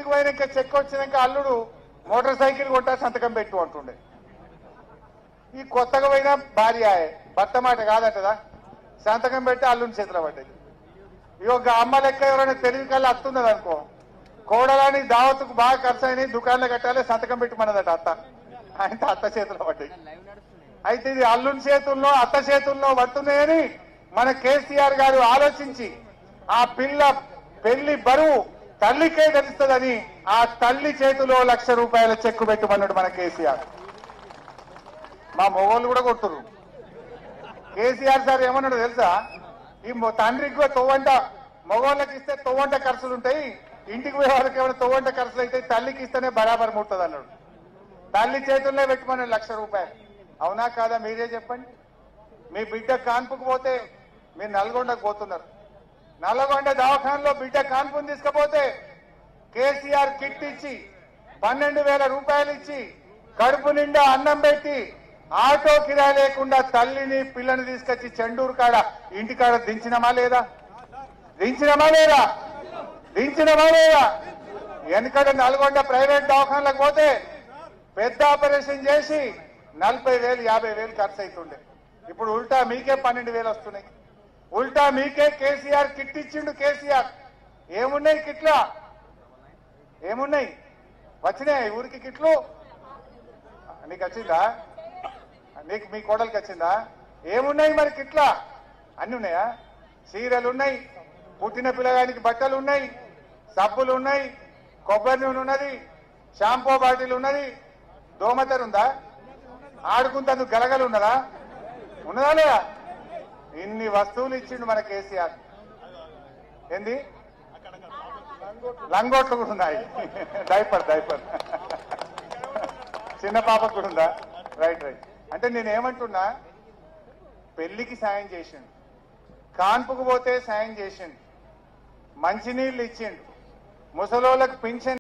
ఇంటికి పోయినాక చెక్ వచ్చినాక అల్లుడు మోటార్ సైకిల్ కొంటా సంతకం పెట్టు అంటుండే ఈ కొత్తగా పోయిన భార్య ఆయే. భర్త మాట కాదటదా సంతకం పెట్టి అల్లుని చేతిలో పడ్డది ఇక ఒక అమ్మ లెక్క ఎవరైనా తెలివి కల్లా అత్తున్నది అనుకో కోడలాని దావత్తుకు బాగా ఖర్చు అయినాయి దుకాణంలో కట్టాలి సంతకం పెట్టమన్నదట అత్త ఆయన అత్త చేతిలో పడ్డాయి అయితే ఇది అల్లుని చేతుల్లో అత్త చేతుల్లో పడుతున్నాయని మన కేసీఆర్ గారు ఆలోచించి ఆ పిల్ల పెళ్లి బరువు తల్లికే తెలుస్తుందని ఆ తల్లి చేతిలో లక్ష రూపాయల చెక్కు పెట్టమన్నాడు మన కేసీఆర్ మా మొగోళ్ళు కూడా కొడుతురు కేసీఆర్ సార్ ఏమన్నాడు తెలుసా ఈ మొ- తండ్రికి కూడా తొవ్వంట మగవాళ్ళకి ఇస్తే తొవ్వంట ఖర్చులు ఉంటాయి ఇంటికి పోయే వాళ్ళకి ఏమైనా తొవ్వంట ఖర్చులు అయితే తల్లికి ఇస్తేనే బరాబర్ ముడుతుంది అన్నాడు తల్లి చేతుల్లో పెట్టుమని లక్ష రూపాయలు అవునా కాదా మీరే చెప్పండి మీ బిడ్డ కాన్పుకు పోతే మీరు నల్గొండకు పోతున్నారు నల్గొండ దవాఖానలో బిడ్డ కాన్పుని తీసుకపోతే కేసీఆర్ కిట్ ఇచ్చి పన్నెండు వేల రూపాయలు ఇచ్చి కడుపు నిండా అన్నం పెట్టి ఆటో కిరాయి లేకుండా తల్లిని పిల్లని తీసుకొచ్చి చెండూరు కాడ ఇంటి కాడ దించినమా లేదా దించినమా లేదా దించినమా లేదా వెనకడ నల్గొండ ప్రైవేట్ దవాఖానలకు పోతే పెద్ద ఆపరేషన్ చేసి నలభై వేలు యాభై వేలు ఖర్చు అవుతుండే ఇప్పుడు ఉల్టా మీకే పన్నెండు వేలు వస్తున్నాయి ఉల్టా మీకే కేసీఆర్ కిట్ ఇచ్చిండు కేసీఆర్ ఏమున్నాయి కిట్లా ఏమున్నాయి వచ్చినాయి ఊరికి కిట్లు నీకు వచ్చిందా నీకు మీ కోడలికి వచ్చిందా ఏమున్నాయి మరి కిట్లా అన్ని ఉన్నాయా చీరలు ఉన్నాయి పుట్టిన పిల్లగానికి బట్టలు ఉన్నాయి సబ్బులు ఉన్నాయి కొబ్బరి నూనె ఉన్నది షాంపూ బాటిల్ ఉన్నది దోమతెర ఉందా ఆడుకుంటందుకు గలగలు ఉన్నదా ఉన్నదా లేదా ఇన్ని వస్తువులు ఇచ్చిండు మన కేసీఆర్ ఏంది లంగోట్లు కూడా ఉన్నాయి డైపర్ డైపర్ చిన్న పాపకు కూడా ఉందా రైట్ రైట్ అంటే నేను ఏమంటున్నా పెళ్లికి సాయం చేసిండు కాన్పుకు పోతే సాయం చేసిండు మంచినీళ్ళు ఇచ్చిండు ముసలోళ్ళకు పింఛన్